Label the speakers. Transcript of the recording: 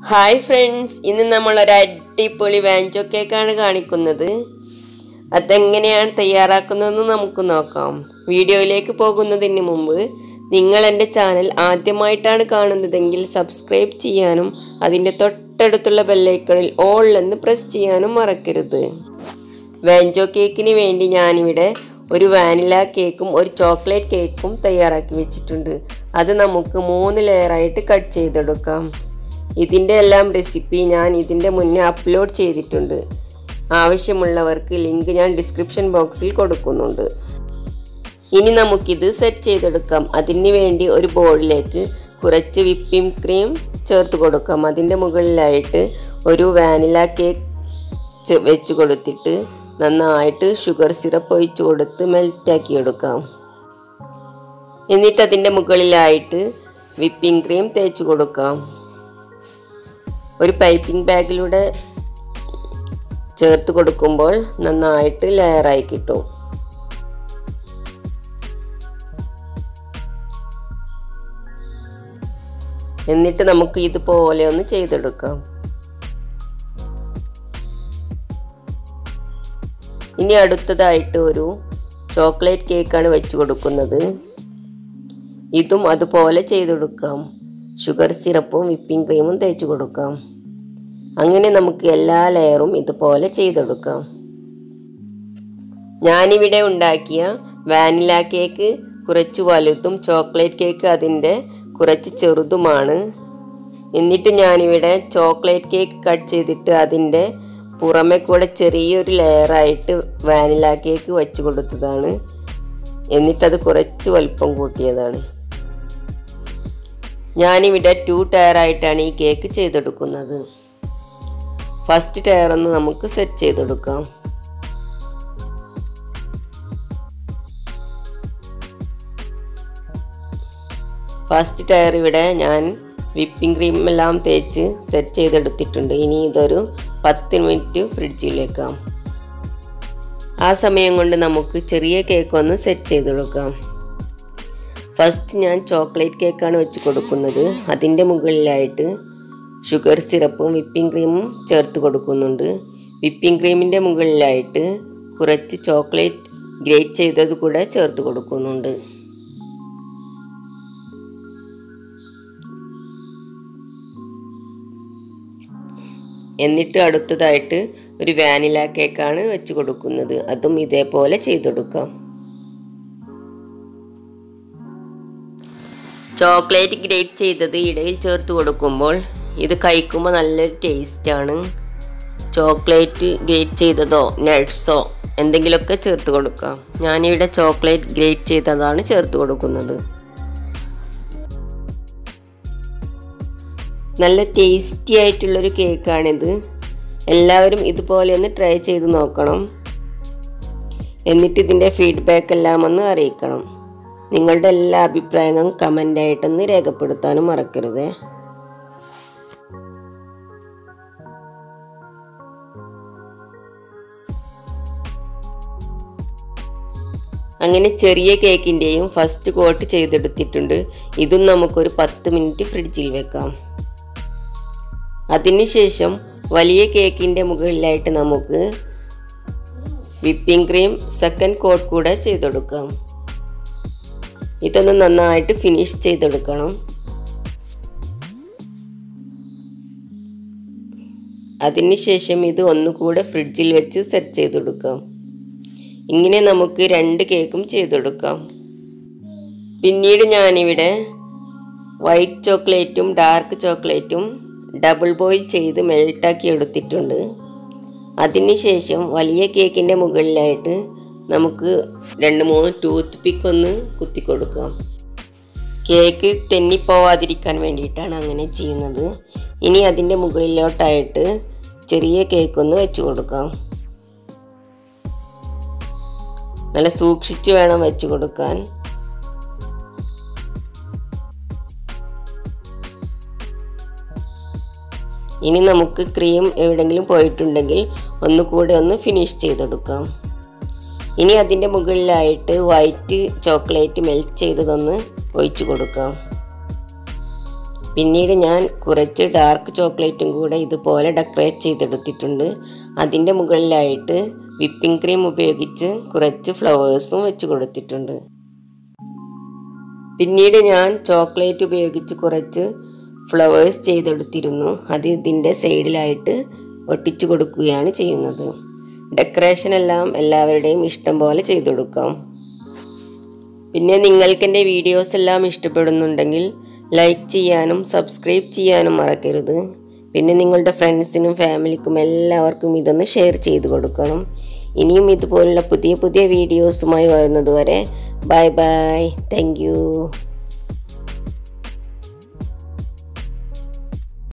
Speaker 1: hi friends ഇന്ന് നമ്മൾ ഒരു അടിപൊളി വാഞ്ചോ കേക്കാണ് കാണിക്കുന്നത് അതെങ്ങനെയാണ് തയ്യാറാക്കുന്നതെന്ന് നമുക്ക് നോക്കാം വീഡിയോയിലേക്ക് പോകുന്നതിന് മുമ്പ് നിങ്ങൾ എൻ്റെ ചാനൽ ആദ്യമായിട്ടാണ് കാണുന്നതെങ്കിൽ സബ്സ്ക്രൈബ് ചെയ്യാനും അതിൻ്റെ തൊട്ടടുത്തുള്ള ബെല്ലൈക്കണിൽ ഓൾ എന്ന് പ്രസ് ചെയ്യാനും മറക്കരുത് വാഞ്ചോ കേക്കിന് വേണ്ടി ഞാനിവിടെ ഒരു വാനില കേക്കും ഒരു ചോക്ലേറ്റ് കേക്കും തയ്യാറാക്കി വെച്ചിട്ടുണ്ട് അത് നമുക്ക് മൂന്ന് ലെയറായിട്ട് കട്ട് ചെയ്തെടുക്കാം ഇതിൻ്റെ എല്ലാം റെസിപ്പി ഞാൻ ഇതിൻ്റെ മുന്നേ അപ്ലോഡ് ചെയ്തിട്ടുണ്ട് ആവശ്യമുള്ളവർക്ക് ലിങ്ക് ഞാൻ ഡിസ്ക്രിപ്ഷൻ ബോക്സിൽ കൊടുക്കുന്നുണ്ട് ഇനി നമുക്കിത് സെറ്റ് ചെയ്തെടുക്കാം അതിന് വേണ്ടി ഒരു ബോളിലേക്ക് കുറച്ച് വിപ്പിംഗ് ക്രീം ചേർത്ത് കൊടുക്കാം അതിൻ്റെ മുകളിലായിട്ട് ഒരു വാനില കേക്ക് വെച്ച് കൊടുത്തിട്ട് നന്നായിട്ട് ഷുഗർ സിറപ്പ് ഒഴിച്ച് കൊടുത്ത് മെൽറ്റാക്കി എടുക്കാം എന്നിട്ട് അതിൻ്റെ മുകളിലായിട്ട് വിപ്പിംഗ് ക്രീം തേച്ച് കൊടുക്കാം ഒരു പൈപ്പിംഗ് ബാഗിലൂടെ ചേർത്ത് കൊടുക്കുമ്പോൾ നന്നായിട്ട് ലെയറായി കിട്ടും എന്നിട്ട് നമുക്ക് ഇതുപോലെ ഒന്ന് ചെയ്തെടുക്കാം ഇനി അടുത്തതായിട്ട് ഒരു ചോക്ലേറ്റ് കേക്കാണ് വെച്ച് കൊടുക്കുന്നത് ഇതും അതുപോലെ ചെയ്തെടുക്കാം ഷുഗർ സിറപ്പും വിപ്പിംഗ് ക്രീമും തേച്ച് കൊടുക്കാം അങ്ങനെ നമുക്ക് എല്ലാ ലെയറും ഇതുപോലെ ചെയ്തെടുക്കാം ഞാനിവിടെ ഉണ്ടാക്കിയ വാനില കേക്ക് കുറച്ച് വലുതും ചോക്ലേറ്റ് കേക്ക് അതിൻ്റെ കുറച്ച് ചെറുതുമാണ് എന്നിട്ട് ഞാനിവിടെ ചോക്ലേറ്റ് കേക്ക് കട്ട് ചെയ്തിട്ട് അതിൻ്റെ പുറമെ കൂടെ ചെറിയൊരു ലെയറായിട്ട് വാനില കേക്ക് വെച്ച് കൊടുത്തതാണ് എന്നിട്ടത് കുറച്ച് വലിപ്പം കൂട്ടിയതാണ് ഞാനിവിടെ ടു ടയറായിട്ടാണ് ഈ കേക്ക് ചെയ്തെടുക്കുന്നത് ഫസ്റ്റ് ടയർ ഒന്ന് നമുക്ക് സെറ്റ് ചെയ്തെടുക്കാം ഫസ്റ്റ് ടയർ ഇവിടെ ഞാൻ വിപ്പിംഗ് ക്രീം എല്ലാം തേച്ച് സെറ്റ് ചെയ്തെടുത്തിട്ടുണ്ട് ഇനി ഇതൊരു പത്ത് മിനിറ്റ് ഫ്രിഡ്ജിൽ വെക്കാം ആ സമയം കൊണ്ട് നമുക്ക് ചെറിയ കേക്ക് ഒന്ന് സെറ്റ് ചെയ്തെടുക്കാം ഫസ്റ്റ് ഞാൻ ചോക്ലേറ്റ് കേക്കാണ് വെച്ച് കൊടുക്കുന്നത് അതിൻ്റെ മുകളിലായിട്ട് ഷുഗർ സിറപ്പും വിപ്പിംഗ് ക്രീമും ചേർത്ത് കൊടുക്കുന്നുണ്ട് വിപ്പിംഗ് ക്രീമിൻ്റെ മുകളിലായിട്ട് കുറച്ച് ചോക്ലേറ്റ് ഗ്രേറ്റ് ചെയ്തത് കൂടെ ചേർത്ത് കൊടുക്കുന്നുണ്ട് എന്നിട്ട് അടുത്തതായിട്ട് ഒരു വാനില കേക്കാണ് വെച്ച് കൊടുക്കുന്നത് അതും ഇതേപോലെ ചെയ്തെടുക്കാം ചോക്ലേറ്റ് ഗ്രേറ്റ് ചെയ്തത് ഇടയിൽ ചേർത്ത് കൊടുക്കുമ്പോൾ ഇത് കഴിക്കുമ്പോൾ നല്ലൊരു ടേസ്റ്റാണ് ചോക്ലേറ്റ് ഗ്രേറ്റ് ചെയ്തതോ നട്ട്സോ എന്തെങ്കിലുമൊക്കെ ചേർത്ത് കൊടുക്കാം ഞാനിവിടെ ചോക്ലേറ്റ് ഗ്രേറ്റ് ചെയ്തതാണ് ചേർത്ത് കൊടുക്കുന്നത് നല്ല ടേസ്റ്റി ആയിട്ടുള്ളൊരു കേക്കാണിത് എല്ലാവരും ഇതുപോലെ ഒന്ന് ട്രൈ ചെയ്ത് നോക്കണം എന്നിട്ട് ഇതിൻ്റെ ഫീഡ്ബാക്ക് എല്ലാം ഒന്ന് അറിയിക്കണം നിങ്ങളുടെ എല്ലാ അഭിപ്രായങ്ങളും കമൻ്റായിട്ടൊന്ന് രേഖപ്പെടുത്താനും മറക്കരുതേ അങ്ങനെ ചെറിയ കേക്കിൻ്റെയും ഫസ്റ്റ് കോട്ട് ചെയ്തെടുത്തിട്ടുണ്ട് ഇതും നമുക്കൊരു പത്ത് മിനിറ്റ് ഫ്രിഡ്ജിൽ വെക്കാം അതിനുശേഷം വലിയ കേക്കിൻ്റെ മുകളിലായിട്ട് നമുക്ക് വിപ്പിംഗ് ക്രീം സെക്കൻഡ് കോട്ട് കൂടെ ചെയ്തെടുക്കാം ഇതൊന്ന് നന്നായിട്ട് ഫിനിഷ് ചെയ്തെടുക്കണം അതിനുശേഷം ഇത് ഒന്നുകൂടെ ഫ്രിഡ്ജിൽ വെച്ച് സെറ്റ് ചെയ്തെടുക്കാം ഇങ്ങനെ നമുക്ക് രണ്ട് കേക്കും ചെയ്തെടുക്കാം പിന്നീട് ഞാനിവിടെ വൈറ്റ് ചോക്ലേറ്റും ഡാർക്ക് ചോക്ലേറ്റും ഡബിൾ ബോയിൽ ചെയ്ത് മെൽട്ടാക്കി എടുത്തിട്ടുണ്ട് അതിനുശേഷം വലിയ കേക്കിൻ്റെ മുകളിലായിട്ട് നമുക്ക് രണ്ട് മൂന്ന് ടൂത്ത് പിക്ക് ഒന്ന് കുത്തി കൊടുക്കാം കേക്ക് തെന്നിപ്പോവാതിരിക്കാൻ വേണ്ടിയിട്ടാണ് അങ്ങനെ ചെയ്യുന്നത് ഇനി അതിൻ്റെ മുകളിലോട്ടായിട്ട് ചെറിയ കേക്ക് ഒന്ന് വെച്ച് കൊടുക്കാം നല്ല സൂക്ഷിച്ച് വേണം വെച്ച് കൊടുക്കാൻ ഇനി നമുക്ക് ക്രീം എവിടെയെങ്കിലും പോയിട്ടുണ്ടെങ്കിൽ ഒന്നുകൂടെ ഒന്ന് ഫിനിഷ് ചെയ്തെടുക്കാം ഇനി അതിൻ്റെ മുകളിലായിട്ട് വൈറ്റ് ചോക്ലേറ്റ് മെൽറ്റ് ചെയ്തതൊന്ന് ഒഴിച്ചു കൊടുക്കാം പിന്നീട് ഞാൻ കുറച്ച് ഡാർക്ക് ചോക്ലേറ്റും കൂടെ ഇതുപോലെ ഡെക്കറേറ്റ് ചെയ്തെടുത്തിട്ടുണ്ട് അതിൻ്റെ മുകളിലായിട്ട് വിപ്പിംഗ് ക്രീം ഉപയോഗിച്ച് കുറച്ച് ഫ്ലവേഴ്സും വെച്ച് കൊടുത്തിട്ടുണ്ട് പിന്നീട് ഞാൻ ചോക്ലേറ്റ് ഉപയോഗിച്ച് കുറച്ച് ഫ്ലവേഴ്സ് ചെയ്തെടുത്തിരുന്നു അത് ഇതിൻ്റെ സൈഡിലായിട്ട് ഒട്ടിച്ചു കൊടുക്കുകയാണ് ചെയ്യുന്നത് ഡെക്കറേഷൻ എല്ലാം എല്ലാവരുടെയും ഇഷ്ടം പോലെ ചെയ്തു കൊടുക്കാം പിന്നെ നിങ്ങൾക്ക് എൻ്റെ വീഡിയോസ് എല്ലാം ഇഷ്ടപ്പെടുന്നുണ്ടെങ്കിൽ ലൈക്ക് ചെയ്യാനും സബ്സ്ക്രൈബ് ചെയ്യാനും മറക്കരുത് പിന്നെ നിങ്ങളുടെ ഫ്രണ്ട്സിനും ഫാമിലിക്കും എല്ലാവർക്കും ഇതൊന്ന് ഷെയർ ചെയ്ത് കൊടുക്കണം ഇനിയും ഇതുപോലുള്ള പുതിയ പുതിയ വീഡിയോസുമായി വരുന്നത് വരെ ബൈ ബൈ താങ്ക്